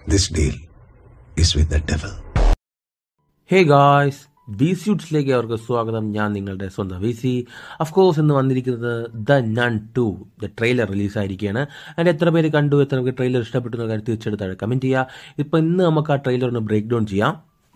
This deal is with the devil. Hey guys B സ്യൂട്ട്സിലേക്ക് അവർക്ക് സ്വാഗതം ഞാൻ നിങ്ങളുടെ സ്വന്തം വി സി അഫ്കോഴ്സ് ഇന്ന് വന്നിരിക്കുന്നത് the nun two the trailer റിലീസായിരിക്കുകയാണ് അതിൻ്റെ എത്ര പേര് കണ്ടു എത്ര പേർക്ക് ട്രെയിലർ ഇഷ്ടപ്പെട്ടു എന്ന കാര്യം തീർച്ചയായിട്ടും കമൻറ്റ് ചെയ്യുക ഇപ്പം ഇന്ന് നമുക്ക് ആ ട്രെയിലർ ഒന്ന് ബ്രേക്ക് ഡൗൺ ചെയ്യാം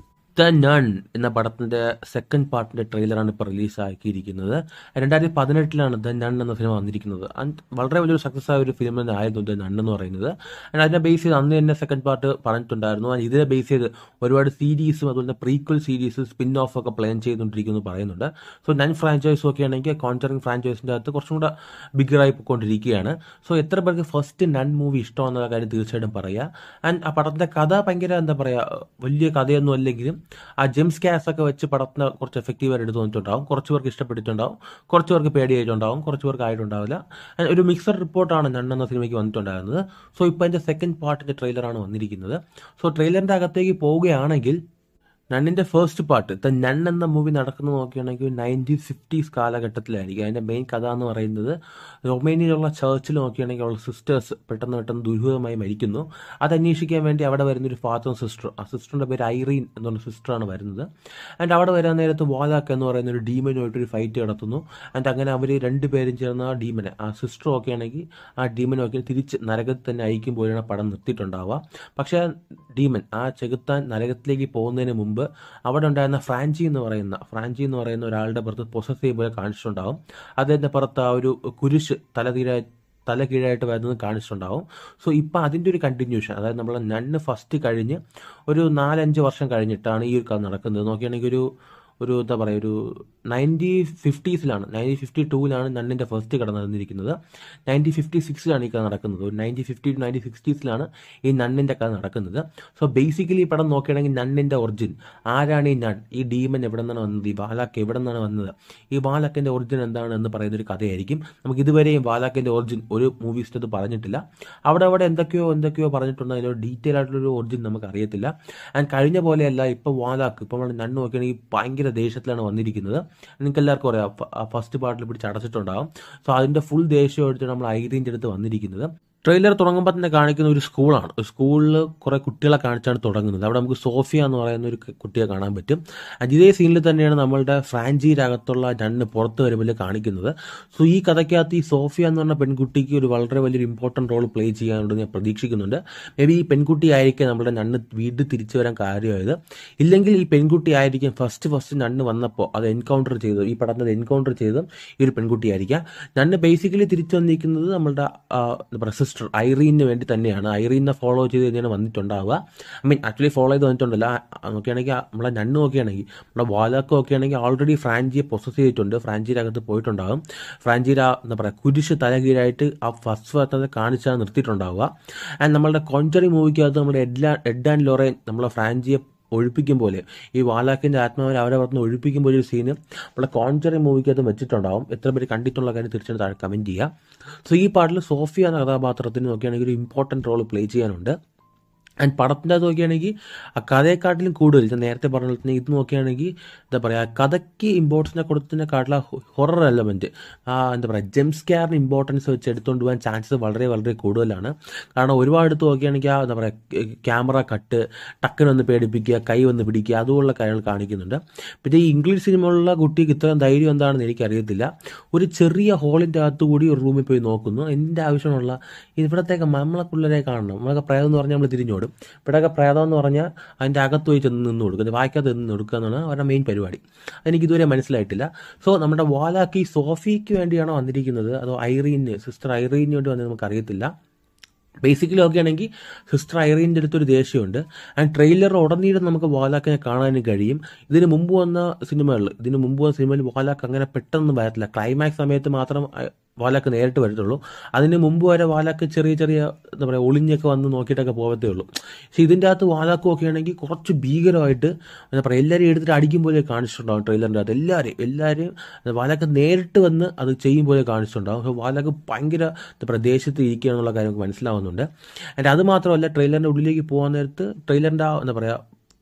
ദ നൺ എന്ന പടത്തിന്റെ സെക്കൻഡ് പാർട്ടിന്റെ ട്രെയിലറാണ് ഇപ്പോൾ റിലീസാക്കിയിരിക്കുന്നത് രണ്ടായിരത്തി പതിനെട്ടിലാണ് ദ നൺ എന്ന സിനിമ വന്നിരിക്കുന്നത് And വളരെ വലിയൊരു സക്സസ് ആയ ഒരു ഫിലിം തന്നെ ആയിരുന്നു ദ നൺ എന്ന് പറയുന്നത് And അതിനെ ബേസ് ചെയ്ത് അന്ന് തന്നെ സെക്കൻഡ് പാർട്ട് പറഞ്ഞിട്ടുണ്ടായിരുന്നു And ഇതിനെ ബേസ് ചെയ്ത് ഒരുപാട് സീരീസും അതുപോലെ പ്രീക്വൽ സീരീസ് സ്പിൻ ഓഫ് ഒക്കെ പ്ലാൻ ചെയ്തുകൊണ്ടിരിക്കുന്നു പറയുന്നുണ്ട് സോ നൺ ഫ്രാഞ്ചൈസും ഒക്കെ ആണെങ്കിൽ കോൺചറിങ് ഫ്രാഞ്ചൈസിന്റെ അകത്ത് കുറച്ചും കൂടെ ബിഗറായി പോയിക്കൊണ്ടിരിക്കുകയാണ് സോ എത്ര പേർക്ക് ഫസ്റ്റ് നൺ മൂവി ഇഷ്ടമാണെന്ന കാര്യം തീർച്ചയായിട്ടും പറയുക ആൻഡ് ആ പടത്തിന്റെ കഥ ഭയങ്കര എന്താ പറയാ വലിയ കഥയൊന്നും അല്ലെങ്കിലും ആ ജെംസ് ക്യാസ് ഒക്കെ വെച്ച് പടത്തിന് കുറച്ച് എഫക്റ്റീവായിട്ട് എടുത്ത് തോന്നിയിട്ടുണ്ടാവും കുറച്ച് പേർക്ക് ഇഷ്ടപ്പെട്ടിട്ടുണ്ടാവും കുറച്ച് പേർക്ക് പേടിയായിട്ടുണ്ടാവും കുറച്ച് പേർക്ക് ആയിട്ടുണ്ടാവില്ല And ഒരു മിക്സഡ് റിപ്പോർട്ടാണ് നൺ എന്ന സിനിമയ്ക്ക് വന്നിട്ടുണ്ടായിരുന്നത് സോ ഇപ്പോൾ അതിന്റെ സെക്കൻഡ് പാർട്ടിന്റെ ട്രെയിലറാണ് വന്നിരിക്കുന്നത് സോ ട്രെയിലറിന്റെ അകത്തേക്ക് പോവുകയാണെങ്കിൽ നണ്ണിന്റെ ഫസ്റ്റ് പാർട്ട് ദ നൺ എന്ന മൂവി നടക്കുന്നത് നോക്കുകയാണെങ്കിൽ നയൻറ്റീൻ ഫിഫ്റ്റീസ് കാലഘട്ടത്തിലായിരിക്കും അതിന്റെ മെയിൻ കഥ എന്ന് പറയുന്നത് റൊമേനിയയിലുള്ള ചർച്ചിൽ നോക്കുകയാണെങ്കിൽ അവളുടെ സിസ്റ്റേഴ്സ് പെട്ടെന്ന് പെട്ടെന്ന് ദുരൂഹമായി മരിക്കുന്നു അത് അന്വേഷിക്കാൻ വേണ്ടി അവിടെ വരുന്നൊരു ഫാദറും സിസ്റ്റർ ആ സിസ്റ്ററിന്റെ പേര് ഐറീൻ എന്ന് പറഞ്ഞ സിസ്റ്ററാണ് വരുന്നത് ആൻഡ് അവിടെ വരാൻ നേരത്ത് വാലാക്ക് എന്ന് പറയുന്ന ഒരു ഡീമനുമായിട്ട് ഒരു ഫൈറ്റ് നടത്തുന്നു ആൻഡ് അങ്ങനെ അവർ രണ്ടുപേരും ചേർന്ന് ആ ഡീമനെ ആ സിസ്റ്റർ ഒക്കെ ആണെങ്കിൽ ആ ഡീമനെ ഒക്കെ തിരിച്ച് നരകത്തിൽ തന്നെ അയക്കുമ്പോഴാണ് പടം നിർത്തിയിട്ടുണ്ടാവുക പക്ഷേ ഡീമൻ ആ ചെകുത്താൻ നരകത്തിലേക്ക് പോകുന്നതിന് മുമ്പ് അവിടെ ഉണ്ടായിരുന്ന ഫ്രാഞ്ചി എന്ന് പറയുന്ന ഫ്രാഞ്ചി എന്ന് പറയുന്ന ഒരാളുടെ പുറത്ത് പൊസസ് ചെയ്യുമ്പോൾ കാണിച്ചിട്ടുണ്ടാവും അദ്ദേഹത്തിന്റെ പുറത്ത് ആ ഒരു കുരിശ് തലതീര തല കീഴായിട്ട് വരുന്നത് കാണിച്ചിട്ടുണ്ടാവും സോ ഇപ്പം അതിൻ്റെ ഒരു കണ്ടിന്യൂഷൻ അതായത് നമ്മൾ നണ്ണ് ഫസ്റ്റ് കഴിഞ്ഞ് ഒരു നാലഞ്ച് വർഷം കഴിഞ്ഞിട്ടാണ് ഈ ഒരു കഥ നടക്കുന്നത് നോക്കുകയാണെങ്കിൽ ഒരു ഒരു എന്താ പറയുക ഒരു നയൻറ്റി ഫിഫ്റ്റീസിലാണ് നയൻറ്റീൻ ഫിഫ്റ്റി ടൂവിലാണ് നണ്ണിൻ്റെ ഫസ്റ്റ് കട നടന്നിരിക്കുന്നത് നയൻറ്റീൻ ഫിഫ്റ്റി സിക്സിലാണ് ഈ കഥ നടക്കുന്നത് ഒരു നയൻറ്റീൻ ഫിഫ്റ്റി ടു നയൻറ്റീൻ സിക്സ്റ്റീസിലാണ് ഈ നണ്ണിൻ്റെ കഥ നടക്കുന്നത് സോ ബേസിക്കലി ഈ പടം നോക്കുകയാണെങ്കിൽ നണ്ണിൻ്റെ ഒറിജിൻ ആരാണ് ഈ നൺ ഈ ഡീമൻ എവിടെ നിന്നാണ് വന്നത് ഈ ബാലാക്ക് എവിടെ നിന്നാണ് വന്നത് ഈ ബാലാക്കിൻ്റെ ഒറിജിൻ എന്താണ് എന്ന് പറയുന്ന ഒരു കഥയായിരിക്കും നമുക്ക് ഇതുവരെയും ബാലാക്കിൻ്റെ ഒറിജിൻ ഒരു മൂവീസിൻ്റെ പറഞ്ഞിട്ടില്ല അവിടെ അവിടെ എന്തൊക്കെയോ എന്തൊക്കെയോ പറഞ്ഞിട്ടുണ്ട് അതിനൊരു ഡീറ്റെയിൽ ആയിട്ടുള്ളൊരു ഒറിജിൻ നമുക്ക് അറിയത്തില്ല ആൻഡ് കഴിഞ്ഞ പോലെയല്ല ഇപ്പോൾ വാലാക്ക് ഇപ്പോൾ നമ്മൾ നണ്ണ് നോക്കുകയാണെങ്കിൽ ഭയങ്കര ദേഷ്യത്തിലാണ് വന്നിരിക്കുന്നത് നിങ്ങൾക്ക് എല്ലാവർക്കും അറിയാം ഫസ്റ്റ് പാർട്ടിൽ പിടിച്ച് അടച്ചിട്ടുണ്ടാകും സോ അതിൻ്റെ ഫുൾ ദേഷ്യം എടുത്ത് നമ്മൾ ഐറിൻ്റെ അടുത്ത് വന്നിരിക്കുന്നത് ട്രെയിലർ തുടങ്ങുമ്പോൾ തന്നെ കാണിക്കുന്ന ഒരു സ്കൂളാണ് ഒരു സ്കൂളിൽ കുറേ കുട്ടികളെ കാണിച്ചാണ് തുടങ്ങുന്നത് അവിടെ നമുക്ക് സോഫിയ എന്ന് പറയുന്ന ഒരു കുട്ടിയെ കാണാൻ പറ്റും And ഇതേ സീനിൽ തന്നെയാണ് നമ്മളുടെ ഫ്രാഞ്ചിയിലകത്തുള്ള രണ്ട് പുറത്ത് വരുമ്പോൾ കാണിക്കുന്നത് സോ ഈ കഥയ്ക്കകത്ത് ഈ സോഫിയ എന്ന് പറഞ്ഞ പെൺകുട്ടിക്ക് ഒരു വളരെ വലിയൊരു ഇമ്പോർട്ടൻറ്റ് റോൾ പ്ലേ ചെയ്യാനുണ്ടെന്ന് ഞാൻ പ്രതീക്ഷിക്കുന്നുണ്ട് മേ ബി ഈ പെൺകുട്ടി ആയിരിക്കും നമ്മുടെ നണ്ണ് വീണ്ടും തിരിച്ചു വരാൻ കാര്യമായത് ഇല്ലെങ്കിൽ ഈ പെൺകുട്ടി ആയിരിക്കും ഫസ്റ്റ് ഫസ്റ്റ് നണ്ണ് വന്നപ്പോൾ അത് എൻകൗണ്ടർ ചെയ്തു ഈ പടത്തിൽ എൻകൗണ്ടർ ചെയ്തതും ഈ ഒരു പെൺകുട്ടിയായിരിക്കാം നണ്ണ് ബേസിക്കലി തിരിച്ചു വന്നിരിക്കുന്നത് നമ്മളുടെ ആ, എന്താ പറയുക സിസ്റ്റർ ഐറീനു വേണ്ടി തന്നെയാണ് ഐറീനെ ഫോളോ ചെയ്ത് തന്നെയാണ് വന്നിട്ടുണ്ടാവുക ഐ മീൻ ആക്ച്വലി ഫോളോ ചെയ്ത് വന്നിട്ടുണ്ടല്ലോ ആ, നോക്കുകയാണെങ്കിൽ ആ, നമ്മളെ നണ്ണ് നോക്കുകയാണെങ്കിൽ നമ്മുടെ വാലാക്കോ ഒക്കെ ആണെങ്കിൽ ഓൾറെഡി ഫ്രാഞ്ചിയെ പൊസസ് ചെയ്തിട്ടുണ്ട് ഫ്രാഞ്ചിയുടെ അകത്ത് പോയിട്ടുണ്ടാകും ഫ്രാഞ്ചിയുടെ ആ, എന്താ പറയുക കുരിശ് തലകീഴായിട്ട് ആ ഫസ്റ്റ് ഭാഗത്ത് കാണിച്ചാണ് നിർത്തിയിട്ടുണ്ടാവുക ആൻഡ് നമ്മളുടെ കോഞ്ചറി മൂവിക്കകത്ത് നമ്മുടെ എഡ്ലാ എഡ് ആൻഡ് ലോറേൻ നമ്മളെ ഫ്രാഞ്ചിയെ ഒഴിപ്പിക്കും പോലെ ഈ വാലാക്കിന്റെ ആത്മാവിനെ അവരെ പുറത്തുനിന്ന് ഒഴിപ്പിക്കും പോലെ ഒരു സീന് നമ്മളെ കോൺചറി മൂവിക്കകത്ത് വെച്ചിട്ടുണ്ടാവും എത്ര പേര് കണ്ടിട്ടുള്ള കാര്യം തീർച്ചയായിട്ടും താഴെ കമന്റ് ചെയ്യുക സോ ഈ പാട്ടിൽ സോഫിയ എന്ന കഥാപാത്രത്തിന് നോക്കുകയാണെങ്കിൽ ഒരു ഇമ്പോർട്ടൻറ്റ് റോൾ പ്ലേ ചെയ്യാനുണ്ട് ആൻഡ് പടത്തിൻ്റെ അത് നോക്കുകയാണെങ്കിൽ ആ കഥയെക്കാട്ടിലും കൂടുതൽ ഞാൻ നേരത്തെ പറഞ്ഞ പോലെ തന്നെ ഇത് നോക്കുകയാണെങ്കിൽ എന്താ പറയുക കഥയ്ക്ക് ഇമ്പോർട്ടൻസിനെ കൊടുത്തതിനെക്കാട്ടിലും ഹൊറർ എലമെൻറ്റ് ആ എന്താ പറയുക ജെംസ് കെയറിന് ഇമ്പോർട്ടൻസ് വെച്ച് എടുത്തുകൊണ്ട് പോകാൻ ചാൻസസ് വളരെ വളരെ കൂടുതലാണ് കാരണം ഒരുപാട് എടുത്ത് നോക്കുകയാണെങ്കിൽ ആ എന്താ പറയുക ക്യാമറ കട്ട് ടക്കിനൊന്ന് പേടിപ്പിക്കുക കൈ വന്ന് പിടിക്കുക അതുപോലുള്ള കാര്യങ്ങൾ കാണിക്കുന്നുണ്ട് പിന്നെ ഈ ഇംഗ്ലീഷ് സിനിമയിലുള്ള കുട്ടിക്ക് ഇത്രയും ധൈര്യം എന്താണെന്ന് എനിക്കറിയത്തില്ല ഒരു ചെറിയ ഹോളിൻ്റെ അകത്ത് കൂടി ഒരു റൂമിൽ പോയി നോക്കുന്നു എൻ്റെ ആവശ്യമുള്ള ഇവിടത്തേക്ക് നമ്മളെ പിള്ളേരെ കാണണം നമ്മളൊക്കെ പ്രേതം എന്ന് പറഞ്ഞാൽ നമ്മൾ തിരിഞ്ഞോടും ഇവിടെയൊക്കെ പ്രേതം എന്ന് പറഞ്ഞാൽ അതിൻ്റെ അകത്ത് പോയി ചെന്ന് നിന്ന് കൊടുക്കുക വായിക്കാതെ നിന്ന് കൊടുക്കുക എന്നാണ് അവരുടെ മെയിൻ പരിപാടി അതെനിക്ക് ഇതുവരെ മനസ്സിലായിട്ടില്ല സോ നമ്മുടെ വാലാക്കി സോഫിക്ക് വേണ്ടിയാണോ വന്നിരിക്കുന്നത് അതോ ഐറീന് സിസ്റ്റർ ഐറീന് വേണ്ടി വന്നത് നമുക്കറിയത്തില്ല ബേസിക്കലി നോക്കുകയാണെങ്കിൽ സിസ്റ്റർ ഐറീൻ്റെ അടുത്തൊരു ദേഷ്യമുണ്ട് ആൻഡ് ട്രെയിലർ ഉടനീളം നമുക്ക് വാലാക്കിനെ കാണാനും കഴിയും ഇതിന് മുമ്പ് വന്ന സിനിമകളിൽ ഇതിന് മുമ്പ് വന്ന സിനിമയിൽ വാലാക്ക് അങ്ങനെ പെട്ടെന്ന് വരത്തില്ല ക്ലൈമാക്സ് സമയത്ത് മാത്രം അഹ്, വാലാക്ക് നേരിട്ട് വരത്തുള്ളൂ അതിന് മുമ്പ് വരെ വാലാക്ക് ചെറിയ ചെറിയ എന്താ പറയുക ഒളിഞ്ഞൊക്കെ വന്ന് നോക്കിയിട്ടൊക്കെ പോകത്തേ ഉള്ളൂ പക്ഷേ ഇതിൻ്റെ അകത്ത് വാലാക്ക് നോക്കുകയാണെങ്കിൽ കുറച്ച് ഭീകരമായിട്ട് എന്താ പറയുക എല്ലാവരെയും എടുത്തിട്ട് അടിക്കും പോലെ കാണിച്ചിട്ടുണ്ടാവും ട്രെയിലറിൻ്റെ അകത്ത് എല്ലാവരെയും എല്ലാവരെയും വാലാക്ക് നേരിട്ട് വന്ന് അത് ചെയ്യും പോലെ കാണിച്ചിട്ടുണ്ടാവും പക്ഷേ വാലാക്ക് ഭയങ്കര എന്താ പറയുക ദേശത്ത് ഇരിക്കുക എന്നുള്ള കാര്യം നമുക്ക് മനസ്സിലാവുന്നുണ്ട് ആൻഡ് അത് മാത്രമല്ല ട്രെയിലറിൻ്റെ ഉള്ളിലേക്ക് പോകാൻ നേരത്ത് ട്രെയിലറിൻ്റെ ആ എന്താ പറയുക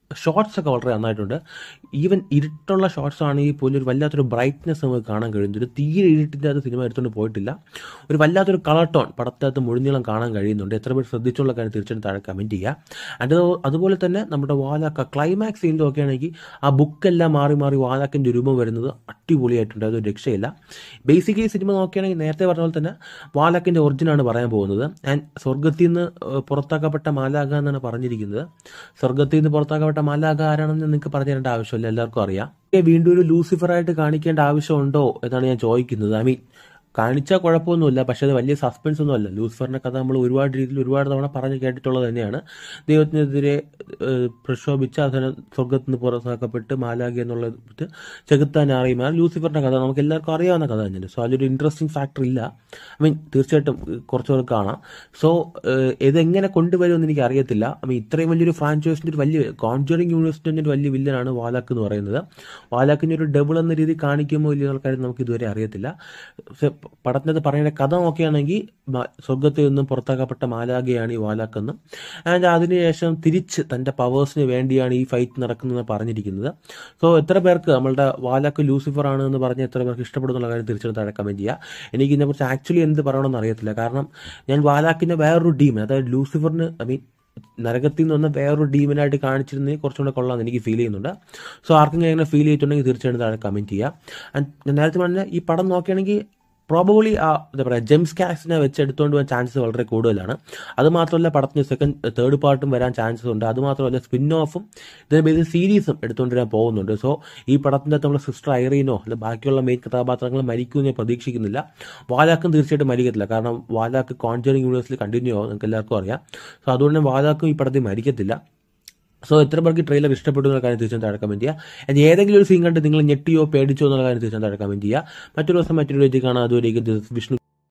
ഷോർട്സ് ഒക്കെ വളരെ നന്നായിട്ടുണ്ട് ഈവൻ ഇരുട്ടുള്ള ഷോർട്സ് ആണെങ്കിൽ പോലും ഒരു വല്ലാത്തൊരു ബ്രൈറ്റ്നെസ് നമുക്ക് കാണാൻ കഴിയുന്നു ഒരു തീരെ ഇരുട്ടിൻ്റെ അത് സിനിമ എടുത്തുകൊണ്ട് പോയിട്ടില്ല ഒരു വല്ലാത്തൊരു കളർ ടോൺ പടത്തിനകത്ത് മുഴുനീളം കാണാൻ കഴിയുന്നുണ്ട് എത്ര പേർ ശ്രദ്ധിച്ചുള്ള കാര്യം തീർച്ചയായിട്ടും താഴെ കമൻറ്റ് ചെയ്യുക അത് അതുപോലെ തന്നെ നമ്മുടെ വാലാക്ക ക്ലൈമാക്സ് സീനിലും ഒക്കെ ആണെങ്കിൽ ആ ബുക്കെല്ലാം മാറി മാറി വാലാക്കിൻ്റെ രൂപം വരുന്നത് അടിപൊളിയായിട്ടുണ്ട് അതൊരു രക്ഷയില്ല ബേസിക്കലി സിനിമ നോക്കുകയാണെങ്കിൽ നേരത്തെ പറഞ്ഞ പോലെ തന്നെ വാലാക്കിൻ്റെ ഒറിജിനാണ് പറയാൻ പോകുന്നത് ആൻഡ് സ്വർഗത്തിൽ നിന്ന് ഏഹ്, പുറത്താക്കപ്പെട്ട മാലാക എന്നാണ് പറഞ്ഞിരിക്കുന്നത് സ്വർഗത്തിൽ നിന്ന് പുറത്താക്കപ്പെട്ട മാലാക ആരാണെന്ന് നിങ്ങൾക്ക് പറഞ്ഞു തരേണ്ട ആവശ്യമില്ല എല്ലാവർക്കും അറിയാം ഏ, വീണ്ടും ഒരു ലൂസിഫറായിട്ട് കാണിക്കേണ്ട ആവശ്യമുണ്ടോ എന്നാണ് ഞാൻ ചോദിക്കുന്നത് ഐ മീൻ കാണിച്ചാൽ കുഴപ്പമൊന്നുമില്ല പക്ഷേ അത് വലിയ സസ്പെൻസ് ഒന്നും അല്ല ലൂസിഫറിന്റെ കഥ നമ്മൾ ഒരുപാട് രീതിയിൽ ഒരുപാട് തവണ പറഞ്ഞു കേട്ടിട്ടുള്ളത് തന്നെയാണ് ദൈവത്തിനെതിരെ ഏഹ്, പ്രക്ഷോഭിച്ച് അതിന് സ്വർഗത്തിൽ നിന്ന് പുറത്താക്കപ്പെട്ട് മാലാഖി എന്നുള്ളത് ചെകുത്താൻ അറിയുമ്പോൾ ലൂസിഫറിന്റെ കഥ നമുക്ക് എല്ലാവർക്കും അറിയാവുന്ന കഥ തന്നെയാണ് സോ അതിലൊരു ഇൻട്രസ്റ്റിംഗ് ഫാക്ടർ ഇല്ല ഐ മീൻ തീർച്ചയായിട്ടും കുറച്ച് പേർക്ക് കാണാം സോ ഇതെങ്ങനെ കൊണ്ടുവരുമെന്ന് എനിക്ക് അറിയത്തില്ല ഐ മീൻ ഇത്രയും വലിയൊരു ഫ്രാഞ്ചൈസിന്റെ ഒരു വലിയ കോൺജറിങ് യൂണിവേഴ്സിറ്റിന്റെ ഒരു വലിയ വില്ലനാണ് വാലാക്ക് എന്ന് പറയുന്നത് വാലാക്കിന്റെ ഒരു ഡബിൾ എന്ന രീതി കാണിക്കുമോ ഇല്ലയോ എന്നുള്ള കാര്യം നമുക്ക് ഇതുവരെ അറിയത്തില്ല പക്ഷെ പടത്തിനകത്ത് പറയുന്ന കഥ നോക്കുകയാണെങ്കിൽ മ- സ്വർഗത്തിൽ നിന്നും പുറത്താക്കപ്പെട്ട മാലാഖയാണ് ഈ വാലാക്കെന്നും ആൻഡ് അതിനുശേഷം തിരിച്ച് തന്റെ പവേഴ്സിന് വേണ്ടിയാണ് ഈ ഫൈറ്റ് നടക്കുന്നതെന്ന് പറഞ്ഞിരിക്കുന്നത് സോ എത്ര പേർക്ക് നമ്മളുടെ വാലാക്ക് ലൂസിഫർ ആണ് എന്ന് പറഞ്ഞ് എത്ര പേർക്ക് ഇഷ്ടപ്പെടുന്നുള്ള കാര്യം തീർച്ചയായിട്ടും താഴെ കമന്റ് ചെയ്യുക എനിക്ക് ഇതിനെക്കുറിച്ച് ആക്ച്വലി എന്ത് പറയണമെന്ന് അറിയത്തില്ല കാരണം ഞാൻ വാലാക്കിന്റെ വേറൊരു ടീം അതായത് ലൂസിഫറിന് ഐ മീൻ നരകത്തിൽ നിന്ന് വന്ന വേറൊരു ഡീമിനായിട്ട് കാണിച്ചിരുന്നെങ്കിൽ കുറച്ചുകൂടെ കൊള്ളാമെന്ന് എനിക്ക് ഫീൽ ചെയ്യുന്നുണ്ട് സോ ആർക്കെങ്കിലും അങ്ങനെ ഫീൽ ചെയ്തിട്ടുണ്ടെങ്കിൽ തീർച്ചയായിട്ടും താഴെ കമന്റ് ചെയ്യുക ആൻഡ് ഞാൻ നേരത്തെ പറഞ്ഞ ഈ പടം നോക്കുകയാണെങ്കിൽ പ്രോബബിളി ആ എന്താ പറയുക ജെംസ് കാസിനെ വെച്ച് എടുത്തുകൊണ്ട് പോകാൻ ചാൻസസ് വളരെ കൂടുതലാണ് അത് മാത്രമല്ല പടത്തിന് സെക്കൻഡ് തേർഡ് പാർട്ടും വരാൻ ചാൻസസ് ഉണ്ട് അത് മാത്രമല്ല സ്പിൻ ഓഫും ഇതിന് ബേസ് സീരീസും എടുത്തുകൊണ്ട് വരാൻ പോകുന്നുണ്ട് സോ ഈ പടത്തിൻ്റെ അകത്ത് നമ്മുടെ സിസ്റ്റർ ഐറീനോ അല്ല ബാക്കിയുള്ള മെയിൻ കഥാപാത്രങ്ങൾ മരിക്കുമെന്ന് ഞാൻ പ്രതീക്ഷിക്കുന്നില്ല വാലാക്കും തീർച്ചയായിട്ടും മരിക്കത്തില്ല കാരണം വാലാക്ക് കോൺജറിങ് യൂണിവേഴ്സിൽ കണ്ടിന്യൂ ആവും നിങ്ങൾക്ക് എല്ലാവർക്കും അറിയാം സോ അതുകൊണ്ട് തന്നെ വാലാക്കും ഈ പടത്തിൽ മരിക്കത്തില്ല സോ എത്ര പേർക്ക് ട്രെയിലർ ഇഷ്ടപ്പെട്ടു എന്നുള്ള കാര്യം തീർച്ചയായും താഴെ കമന്റ് ചെയ്യുക ഇനി ഏതെങ്കിലും ഒരു സീൻ കണ്ട് നിങ്ങൾ ഞെട്ടിയോ പേടിച്ചോ എന്നുള്ള കാര്യം തീർച്ചയായും താഴെ കമന്റ് ചെയ്യുക മറ്റൊരു ദിവസം മറ്റൊരു രീതിയിൽ കാണാം അതുവരേക്കും this is വിഷ്ണു